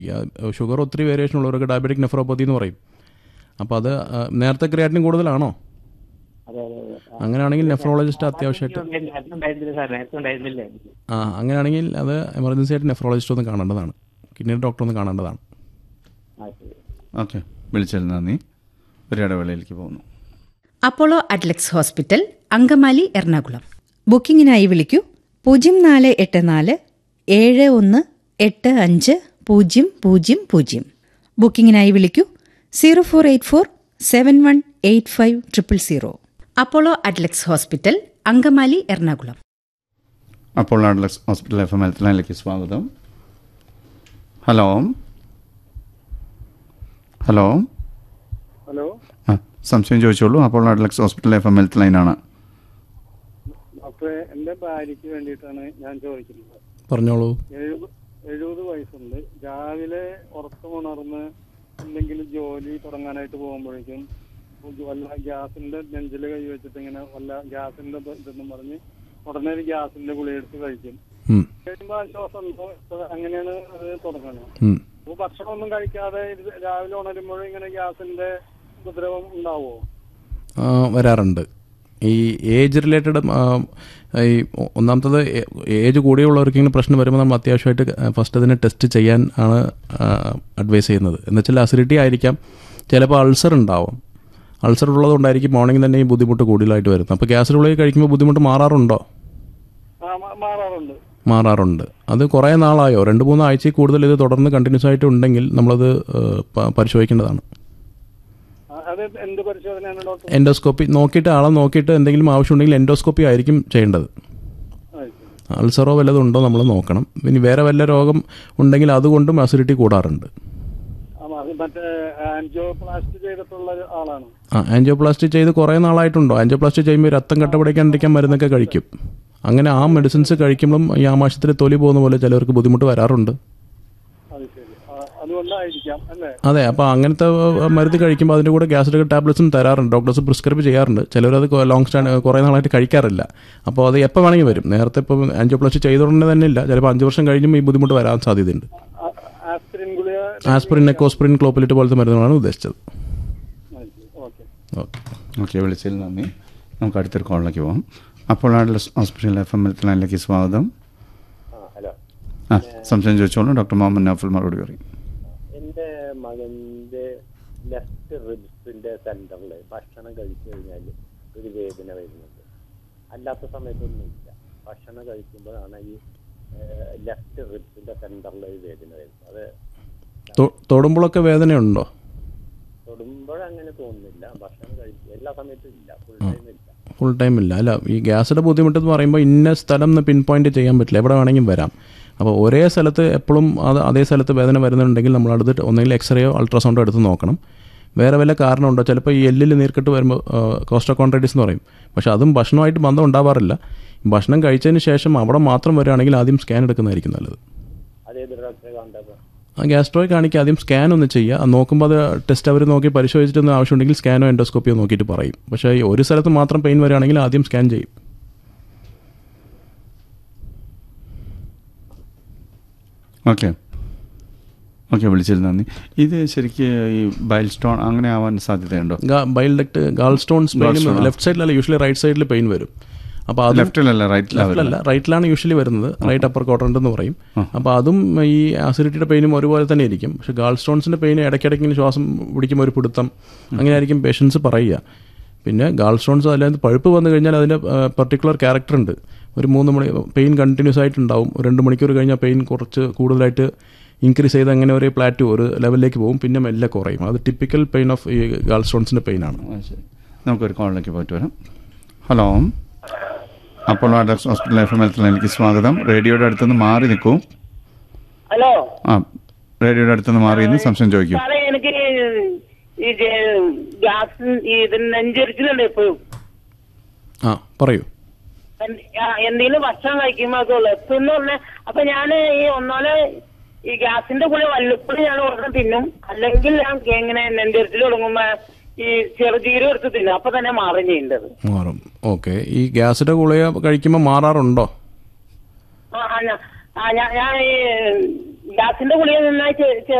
Sugar ഒത്തിരി variation ഉള്ളവർക്ക് diabetic nephropathy എന്ന് പറയും അപ്പോൾ അത് ആ, നേരത്തെ ക്രിയാറ്റിൻ കൂടുതലാണോ അതെ അതെ അതെ ആ. അങ്ങനെയാണെങ്കിൽ നെഫ്രോളജിസ്റ്റ് അത്യാവശ്യമായിട്ട് നേരത്തെ ഉണ്ടായിരുന്നില്ല സാർ നേരത്തെ ഉണ്ടായിരുന്നില്ല എനിക്ക് ആ അങ്ങനെയാണെങ്കിൽ അത് എമർജൻസി ആയിട്ട് നെഫ്രോളജിസ്റ്റ് ഒന്ന് കാണേണ്ടതാണ് കിഡ്നിയുടെ ഡോക്ടർ ഒന്ന് കാണേണ്ടതാണ് ആ ശരി ഓക്കെ വിളിച്ചതിൽ നന്ദി ഒരു ഇടവേളയിലേക്ക് പോകുന്നു Apollo Adlux hospital Angamaly Ernakulam ബുക്കിംഗിനായി വിളിക്കൂ പൂജ്യം നാല് എട്ട് നാല് ഏഴ് ഒന്ന് എട്ട് അഞ്ച് പൂജ്യം പൂജ്യം പൂജ്യം ബുക്കിംഗിനായി വിളിക്കൂ zero four eight four seven one eight five triple zero Apollo Adlux hospital Angamaly Ernakulam Apollo Adlux hospital F M health ലൈനിലേക്ക് സ്വാഗതം ഹലോ ഹലോ ഹലോ ആ സംശയം ചോദിച്ചോളൂ Apollo Adlux hospital F M health ലൈനാണ് ഡോക്ടറെ എൻ്റെ ഭാര്യയ്ക്ക് വേണ്ടിയിട്ടാണ് ഞാൻ ചോദിക്കുന്നത് പറഞ്ഞോളൂ എഴുപത് എഴുപത് വയസ്സുണ്ട് രാവിലെ ഉറക്കമുണർന്ന് എന്തെങ്കിലും ജോലി തുടങ്ങാനായിട്ട് പോകുമ്പോഴേക്കും വല്ല ഗ്യാസിന്റെ നെഞ്ചിൽ കൈ വെച്ചിട്ട് ഇങ്ങനെ വല്ല ഗ്യാസിന്റെ ഇത് ഇതെന്നും പറഞ്ഞ് ഉടനെ ഒരു ഗ്യാസിന്റെ ഗുളി എടുത്ത് കഴിക്കും ഉം, കഴിയുമ്പോൾ ആശ്വാസം ഉണ്ടോ ഇപ്പൊ അങ്ങനെയാണ് അത് തുടങ്ങുന്നത് ഉം. അപ്പൊ ഭക്ഷണമൊന്നും കഴിക്കാതെ ഇത് രാവിലെ ഉണരുമ്പോഴും ഇങ്ങനെ ഗ്യാസിന്റെ ഉപദ്രവം ഉണ്ടാവുമോ ആ, വരാറുണ്ട് ഈ ഏജ് റിലേറ്റഡ് ഈ ഒന്നാമത്തത് ഏ- ഏജ് കൂടിയുള്ളവർക്ക് ഇങ്ങനെ പ്രശ്നം വരുമ്പോൾ നമ്മൾ അത്യാവശ്യമായിട്ട് ഫസ്റ്റ് അതിനെ ടെസ്റ്റ് ചെയ്യാൻ ആണ് അഡ്വൈസ് ചെയ്യുന്നത് എന്നുവെച്ചാൽ അസിഡിറ്റി ആയിരിക്കാം ചിലപ്പോൾ അൾസർ ഉണ്ടാവും അൾസർ ഉള്ളതുകൊണ്ടായിരിക്കും മോർണിംഗ് തന്നെ ഈ ബുദ്ധിമുട്ട് കൂടുതലായിട്ട് വരുന്നത് അപ്പോൾ ഗ്യാസ് ഗുളിക കഴിക്കുമ്പോൾ ബുദ്ധിമുട്ട് മാറാറുണ്ടോ ആ മാ- മാറാറുണ്ട് മാറാറുണ്ട് അത് കുറേ നാളായോ രണ്ട് മൂന്ന് ആഴ്ചയിൽ കൂടുതൽ ഇത് തുടർന്ന് കണ്ടിന്യൂസ് ആയിട്ട് ഉണ്ടെങ്കിൽ നമ്മളത് ഏഹ്, പ- പരിശോധിക്കേണ്ടതാണ് ആ, അത് എന്ത് പരിശോധനയാണ് ഡോക്ടർ എൻഡോസ്കോപ്പി നോക്കിയിട്ട് ആളെ നോക്കിയിട്ട് എന്തെങ്കിലും ആവശ്യമുണ്ടെങ്കിൽ എൻഡോസ്കോപ്പി ആയിരിക്കും ചെയ്യേണ്ടത് ആ, ശരി. അൾസറോ വല്ലതും ഉണ്ടോ നമ്മൾ നോക്കണം ഇനി വേറെ വല്ല രോഗം ഉണ്ടെങ്കിൽ അതുകൊണ്ടും അസിഡിറ്റി കൂടാറുണ്ട് ആ, അത് മറ്റേ ആൻജിയോപ്ലാസ്റ്റ് ചെയ്തിട്ടുള്ള ഒരു ആളാണ് ആ ആൻജിയോപ്ലാസ്റ്റി ചെയ്ത് കുറേ നാളായിട്ടുണ്ടോ ആൻജിയോപ്ലാസ്റ്റി ചെയ്യുമ്പോൾ രക്തം കട്ട പിടിക്കാണ്ടിരിക്കാൻ മരുന്നൊക്കെ കഴിക്കും അങ്ങനെ ആ മെഡിസിൻസ് കഴിക്കുമ്പം ഈ ആമാശയത്തിൽ തൊലി പോകുന്ന പോലെ ചിലർക്ക് ബുദ്ധിമുട്ട് വരാറുണ്ട് അത് ശരി ആ, അതുകൊണ്ടായിരിക്കാം അല്ലേ അതെ അപ്പോൾ അങ്ങനത്തെ ഏഹ്, മരുന്ന് കഴിക്കുമ്പോൾ അതിൻ്റെ കൂടെ ഗ്യാസ്ട്രിക് ടാബ്ലറ്റ്സും തരാറുണ്ട് ഡോക്ടേഴ്സ് പ്രിസ്ക്രൈബ് ചെയ്യാറുണ്ട് ചിലരത് ലോങ് സ്റ്റാൻഡ് കുറേ നാളായിട്ട് കഴിക്കാറില്ല അപ്പോൾ അത് എപ്പോൾ വേണമെങ്കിൽ വരും നേരത്തെ ഇപ്പോൾ ആൻജിയോപ്ലാസ്റ്റി ചെയ്തുകൊണ്ട് തന്നെ ഇല്ല ചിലപ്പോൾ അഞ്ച് വർഷം കഴിഞ്ഞും ഈ ബുദ്ധിമുട്ട് വരാൻ സാധ്യതയുണ്ട് ആ- ആസ്പിരിൻ ഗുളിക ആസ്പിറിൻ നെക്കോസ്പിറിൻ ക്ലോപ്പിലിറ്റ് പോലത്തെ മരുന്നുകളാണ് ഉദ്ദേശിച്ചത് ഓക്കെ ഓക്കെ ഓക്കെ വിളിച്ചതിൽ നന്ദി നമുക്ക് അടുത്തൊരു കോളിലേക്ക് പോകാം Apollo Adlux hospital F M health ലൈനിലേക്ക് സ്വാഗതം ഹലോ ആ സംശയം ചോദിച്ചോളൂ ഡോക്ടർ മുഹമ്മദ് നാഫുൽ മറുപടി പറയും എൻ്റെ മകൻ്റെ ലെഫ്റ്റ് റിബ്സിന്റെ സെന്ററിൽ ഭക്ഷണം കഴിച്ചു കഴിഞ്ഞാൽ ഒരു വേദന വരുന്നുണ്ട് അല്ലാത്ത സമയത്തൊന്നുമില്ല ഭക്ഷണം കഴിക്കുമ്പോഴാണ് ഈ ലെഫ്റ്റ് റിബ്സിന്റെ സെന്ററിൽ ഒരു വേദന വരുന്നത് അത് തൊ- തൊടുമ്പോഴൊക്കെ വേദനയുണ്ടോ തൊടുമ്പോഴങ്ങനെ തോന്നുന്നില്ല ഭക്ഷണം കഴിക്കും എല്ലാ സമയത്തും ഇല്ല ഫുൾ ടൈം ഇല്ല ഫുൾ ടൈം ഇല്ല അല്ല ഈ ഗ്യാസിൻ്റെ ബുദ്ധിമുട്ട് എന്ന് പറയുമ്പോൾ ഇന്ന സ്ഥലം എന്ന് പിൻ പോയിന്റ് ചെയ്യാൻ പറ്റില്ല എവിടെ വേണമെങ്കിലും വരാം അപ്പോൾ ഒരേ സ്ഥലത്ത് എപ്പോഴും അത് അതേ സ്ഥലത്ത് വേദന വരുന്നുണ്ടെങ്കിൽ നമ്മൾ അടുത്ത് ഒന്നെങ്കിൽ എക്സ്റേയോ അൾട്രാസൗണ്ടോ എടുത്ത് നോക്കണം വേറെ വല്ല കാരണമുണ്ടോ ചിലപ്പോൾ ഈ എല്ലിൽ നീർക്കെട്ട് വരുമ്പോൾ കോസ്റ്റോകോൺട്രൈറ്റിസ് എന്ന് പറയും പക്ഷേ അതും ഭക്ഷണമായിട്ട് ബന്ധം ഉണ്ടാവാറില്ല ഭക്ഷണം കഴിച്ചതിന് ശേഷം അവിടെ മാത്രം വരികയാണെങ്കിൽ ആദ്യം സ്കാൻ എടുക്കുന്നതായിരിക്കും നല്ലത് അതേത് ഡോക്ടറെ കണ്ടപ്പോൾ ആ ഗ്യാസ്ട്രോയെ കാണിക്കുക ആദ്യം സ്കാൻ ഒന്ന് ചെയ്യുക അത് നോക്കുമ്പോൾ അത് ടെസ്റ്റ് അവർ നോക്കി പരിശോധിച്ചിട്ടൊന്ന് ആവശ്യമുണ്ടെങ്കിൽ സ്കാനോ എൻഡോസ്കോപ്പിയോ നോക്കിയിട്ട് പറയും പക്ഷേ ഈ ഒരു സ്ഥലത്ത് മാത്രം പെയിൻ വരികയാണെങ്കിൽ ആദ്യം സ്കാൻ ചെയ്യും ഓക്കെ ഓക്കെ വിളിച്ചതിൽ നന്ദി ഇത് ശരിക്ക് ഈ ബൈൽ സ്റ്റോൺ അങ്ങനെ ആവാൻ സാധ്യതയുണ്ടോ bile duct gallstones pain Gallstone, ആ. ലെഫ്റ്റ് സൈഡിലല്ല യൂഷ്വലി റൈറ്റ് സൈഡിൽ പെയിൻ വരും അപ്പോൾ അത് ലെഫ്റ്റിലല്ല റൈറ്റിലാണ് ലെഫ്റ്റിലല്ല റൈറ്റിലാണ് യൂഷ്വലി വരുന്നത് റൈറ്റ് അപ്പർ ക്വാഡ്രന്റ് എന്ന് പറയും അപ്പോൾ അതും ഈ ആസിഡിറ്റിയുടെ പെയിനും ഒരുപോലെ തന്നെ ഇരിക്കും പക്ഷേ ഗാൾ സ്റ്റോൺസിൻ്റെ പെയിൻ ഇടയ്ക്കിടയ്ക്ക് ഇങ്ങനെ ശ്വാസം പിടിക്കുമ്പോൾ ഒരു പിടുത്തം അങ്ങനെ ആയിരിക്കും പേഷ്യൻസ് പറയുക പിന്നെ ഗാൾ സ്റ്റോൺസ് അല്ലാതെ പഴുപ്പ് വന്നു കഴിഞ്ഞാൽ അതിൻ്റെ പർട്ടിക്കുലർ ക്യാരക്ടർ ഉണ്ട് ഒരു മൂന്ന് മണി പെയിൻ കണ്ടിന്യൂസ് ആയിട്ടുണ്ടാവും ഒരു രണ്ട് മണിക്കൂർ കഴിഞ്ഞാൽ പെയിൻ കുറച്ച് കൂടുതലായിട്ട് ഇൻക്രീസ് ചെയ്ത് അങ്ങനെ ഒരു പ്ലാറ്റു ഒരു ലെവലിലേക്ക് പോകും പിന്നെ മെല്ലെ കുറയും അത് ടിപ്പിക്കൽ പെയിൻ ഓഫ് ഈ ഗാൾ സ്റ്റോൺസിൻ്റെ പെയിനാണ് ആ, ശരി നമുക്കൊരു കോളിലേക്ക് പോയിട്ട് വരാം hello Apollo Adlux hospital F M health ലൈനിലേക്ക് സ്വാഗതം റേഡിയോയുടെ അടുത്തുനിന്ന് മാറി നിൽക്കൂ ഹലോ ആ റേഡിയോയുടെ അടുത്തുനിന്ന് മാറി നിന്ന് സംശയം ചോദിക്കൂ സാറേ എനിക്ക് ഈ ജെ- ഗ്യാസ് ഈ ഇത് നെഞ്ചരിച്ചിലുണ്ട് എപ്പോഴും ആ പറയൂ എന്ത്- ആ, എന്തെങ്കിലും ഭക്ഷണം കഴിക്കുമ്പോ അത് എത്തുന്ന പറഞ്ഞ അപ്പൊ ഞാൻ ഈ ഒന്നാല് ഈ ഗ്യാസിന്റെ കൂടെ വല്ലപ്പോഴും ഞാൻ ഉടനെ തിന്നും അല്ലെങ്കിൽ ഞാൻ ഇങ്ങനെ നെഞ്ചരിച്ചിൽ തുടങ്ങുമ്പോ ഈ ചെറുജീരം എടുത്ത് തിന്നും അപ്പൊ തന്നെ മാറും ചെയ്യേണ്ടത് മാറും ഓക്കെ ഈ ഗ്യാസിൻ്റെ ഗുളിക കഴിക്കുമ്പോൾ മാറാറുണ്ടോ ആ, ആ, ഞാ- ആ, ഞാ- ഞാൻ ഈ ഗ്യാസിന്റെ ഗുളിക നന്നായി ചെ- ചെ-